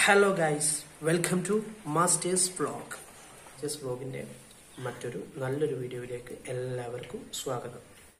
hello guys welcome to masters vlog ജസ് വ്ളോഗിന്റെ മറ്റൊരു നല്ലൊരു വീഡിയോയിലേക്ക് എല്ലാവർക്കും സ്വാഗതം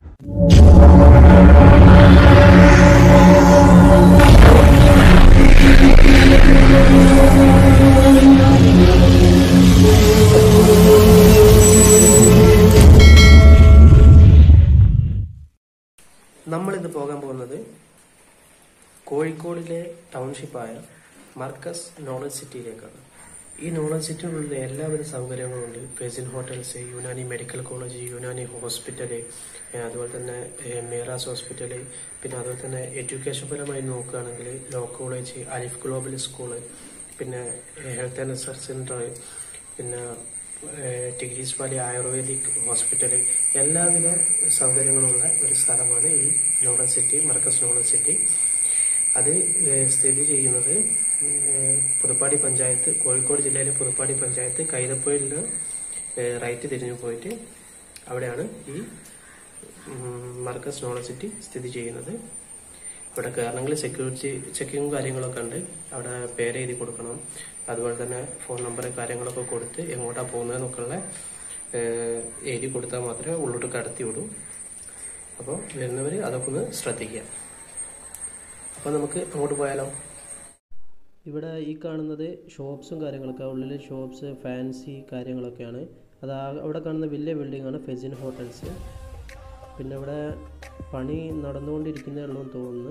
നമ്മളിന്ന് പോകാൻ പോകുന്നത് കോഴിക്കോടിലെ ടൗൺഷിപ്പായ മർക്കസ് നോളജ് സിറ്റിയിലേക്കാണ് ഈ നോളജ് സിറ്റിയിലുള്ള എല്ലാവിധ സൗകര്യങ്ങളുണ്ട് ഫെസിൻ hotels Unani medical college Unani hospital ഏഹ് അതുപോലെ തന്നെ ഏഹ് മീറാസ് ഹോസ്പിറ്റല് പിന്നെ അതുപോലെ തന്നെ എഡ്യൂക്കേഷൻ പരമായി നോക്കുകയാണെങ്കിൽ law college Alif global school പിന്നെ ഹെൽത്ത് ആൻഡ് റിസർച്ച് സെന്റർ പിന്നെ ഏഹ് ടിഗ്രീസ് വാലി ആയുർവേദിക് ഹോസ്പിറ്റല് എല്ലാവിധ സൗകര്യങ്ങളുള്ള ഒരു സ്ഥലമാണ് ഈ knowledge city Markaz knowledge city അത് ഏഹ് സ്ഥിതി ചെയ്യുന്നത് ഏഹ് പുതുപ്പാടി പഞ്ചായത്ത് കോഴിക്കോട് ജില്ലയിലെ പുതുപ്പാടി പഞ്ചായത്ത് കൈതപ്പൊയിലിന് ഏഹ് റൈറ്റ് തിരിഞ്ഞു പോയിട്ട് അവിടെയാണ് ഈ ഉം, മർക്കസ് നോളജ് സിറ്റി സ്ഥിതി ചെയ്യുന്നത് ഇവിടെ കയറണമെങ്കിൽ സെക്യൂരിറ്റി ചെക്കിങ്ങും കാര്യങ്ങളൊക്കെ ഉണ്ട് അവിടെ പേര് എഴുതി കൊടുക്കണം അതുപോലെ തന്നെ ഫോൺ നമ്പർ കാര്യങ്ങളൊക്കെ കൊടുത്ത് എങ്ങോട്ടാ പോകുന്നതെന്നൊക്കെ ഉള്ള ഏഹ്, എഴുതി കൊടുത്താൽ മാത്രമേ ഉള്ളോട്ട് കടത്തി വിടൂ അപ്പോൾ വരുന്നവർ അതൊക്കെ ഒന്ന് ശ്രദ്ധിക്കുക അപ്പോൾ നമുക്ക് അങ്ങോട്ട് പോയാലോ ഇവിടെ ഈ കാണുന്നത് ഷോപ്സും കാര്യങ്ങളൊക്കെ ഉള്ളിൽ ഷോപ്സ് ഫാൻസി കാര്യങ്ങളൊക്കെയാണ് അത് ആ- അവിടെ കാണുന്ന വലിയ ബിൽഡിംഗ് ആണ് ഫെസിൻ ഹോട്ടൽസ് പിന്നെ ഇവിടെ പണി നടന്നുകൊണ്ടിരിക്കുന്നേ ഉള്ളൂ എന്ന് തോന്നുന്നു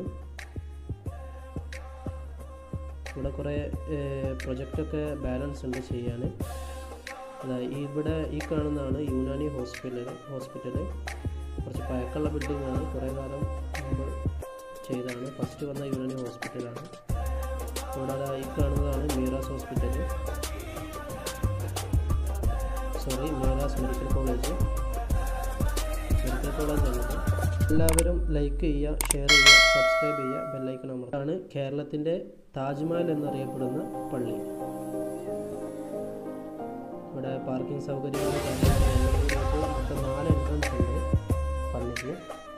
ഇവിടെ കുറേ പ്രൊജക്റ്റൊക്കെ ബാലൻസ് ഉണ്ട് ചെയ്യാൻ അതാ ഇവിടെ ഈ കാണുന്നതാണ് യുനാനി ഹോസ്പിറ്റൽ ഹോസ്പിറ്റൽ കുറച്ച് പഴക്കമുള്ള ബിൽഡിംഗ് ആണ് കുറേ കാലം മുമ്പ് ചെയ്തതാണ് ഫസ്റ്റ് വന്ന യുനാനി ഹോസ്പിറ്റലാണ് കൂടാതെ ഈ കാണുന്നതാണ് Meeras hospital sorry Meeras medical college medical college ആണ് എല്ലാവരും ലൈക്ക് ചെയ്യുക ഷെയർ ചെയ്യുക സബ്സ്ക്രൈബ് ചെയ്യുക ബെല്ലൈക്കൺ അമർത്താണ് കേരളത്തിൻ്റെ താജ്മഹൽ എന്നറിയപ്പെടുന്ന പള്ളി ഇവിടെ പാർക്കിംഗ് സൗകര്യങ്ങൾ കാര്യങ്ങൾ മൊത്തം നാല് എൻട്രൻസ് ഉണ്ട് പള്ളിക്ക്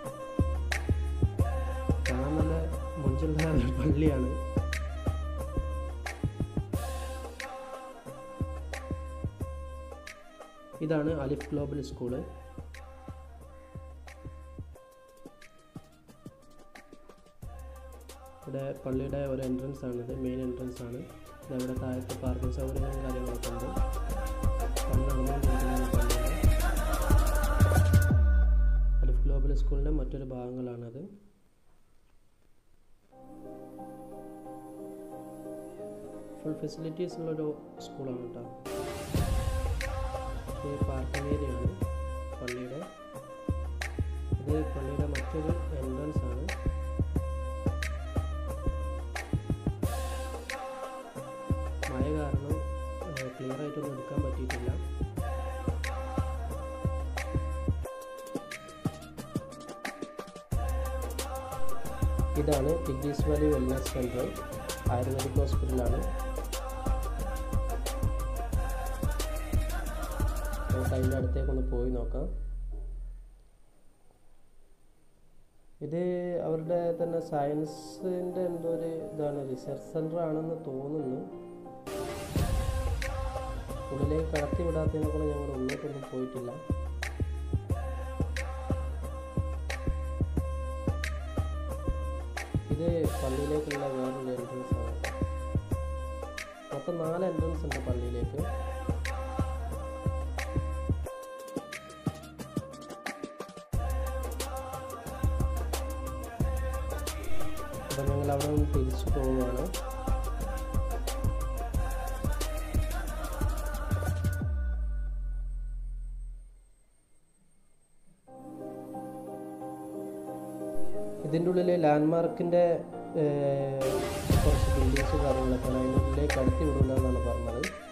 കാണാൻ നല്ല മുഞ്ചുള്ള ഒരു പള്ളിയാണ് ഇതാണ് അലിഫ് ഗ്ലോബൽ സ്കൂള് ഇവിടെ പള്ളിയുടെ ഒരു എൻട്രൻസ് ആണിത് മെയിൻ എൻട്രൻസ് ആണ് ഇത് അവിടെ താഴത്തെ പാർക്കിംഗ് സൗകര്യങ്ങളും കാര്യങ്ങളൊക്കെ ഉണ്ട് പണി നടന്നുകൊണ്ടിരിക്കുന്ന പള്ളിയാണ് അലിഫ് ഗ്ലോബൽ സ്കൂളിൻ്റെ മറ്റൊരു ഭാഗങ്ങളാണത് ഫുൾ ഫെസിലിറ്റീസ് ഉള്ളൊരു സ്കൂളാണ് കേട്ടോ ഇത് പാർക്കിംഗ് ഏരിയ ആണ് പള്ളിയുടെ ഇത് പള്ളിയുടെ മറ്റൊരു എൻട്രൻസ് ആണ് മഴ കാരണം ക്ലിയർ ആയിട്ടൊന്നും എടുക്കാൻ പറ്റിയിട്ടില്ല ഇതാണ് Tigris valley wellness centre ayurvedic ഹോസ്പിറ്റലാണ് നമുക്ക് അതിൻ്റെ അടുത്തേക്ക് ഒന്ന് പോയി നോക്കാം ഇത് അവരുടെ തന്നെ സയൻസിൻ്റെ എന്തോ ഒരു ഇതാണ് റിസർച്ച് സെൻറ്റർ ആണെന്ന് തോന്നുന്നു ഉള്ളിലേക്ക് കടത്തി വിടാത്തതിനെ കൊണ്ട് ഞങ്ങൾ ഉള്ളിലേക്കൊന്നും പോയിട്ടില്ല ഇത് പള്ളിയിലേക്കുള്ള വേറൊരു എൻട്രൻസ് ആണ് മൊത്തം നാല് എൻട്രൻസ് ഉണ്ട് പള്ളിയിലേക്ക് അപ്പം ഞങ്ങൾ അവിടെ നിന്ന് തിരിച്ചു പോവുകയാണ് ഇതിൻ്റെ ഉള്ളിൽ ലാൻഡ്മാർക്കിൻ്റെ കുറച്ച് ബിൽഡിങ്സ് കാര്യങ്ങളൊക്കെയാണ് അതിൻ്റെ ഉള്ളിലേക്ക് കടത്തി വിടില്ല എന്നാണ് പറഞ്ഞത്